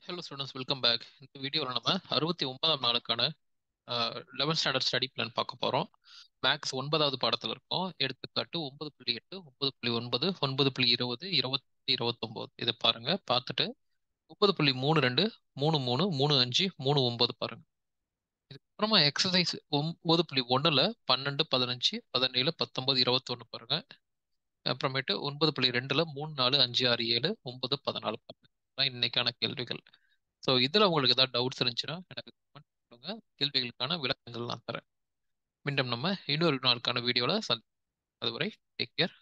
hello students welcome back இந்த வீடியோவில் நம்ம அறுபத்தி ஒன்பதாம் நாளுக்கான லெவன்த் ஸ்டாண்டர்ட் ஸ்டடி பிளான் பார்க்க போகிறோம் மேக்ஸ் ஒன்பதாவது பாடத்தில் இருக்கோம் எடுத்துக்காட்டு ஒன்பது புள்ளி எட்டு ஒன்பது புள்ளி ஒன்பது ஒன்பது புள்ளி இருபது இருபத்தி இருபத்தொம்போது இதை பாருங்க பார்த்துட்டு முப்பது புள்ளி மூணு ரெண்டு மூணு மூணு மூணு அஞ்சு மூணு ஒன்பது பாருங்க இதுக்கப்புறமா எக்ஸசைஸ் ஒன்பது புள்ளி ஒன்றில் பன்னெண்டு பதினஞ்சு பதினேழு பத்தொன்பது இருபத்தொன்று பாருங்க அப்புறமேட்டு ஒன்பது புள்ளி ரெண்டுல மூணு நாலு அஞ்சு ஆறு ஏழு ஒன்பது பதினாலு பாருங்க இதெல்லாம் இன்னைக்கான கேள்விகள் ஸோ இதில் உங்களுக்கு ஏதாவது டவுட்ஸ் இருந்துச்சுன்னா எனக்கு கமெண்ட் பண்ணுங்க கேள்விகளுக்கான விளக்கங்கள் நான் தரேன் மீண்டும் நம்ம இன்னொரு நாளுக்கான வீடியோவில் சந்தி அதுவரை டேக் கேர்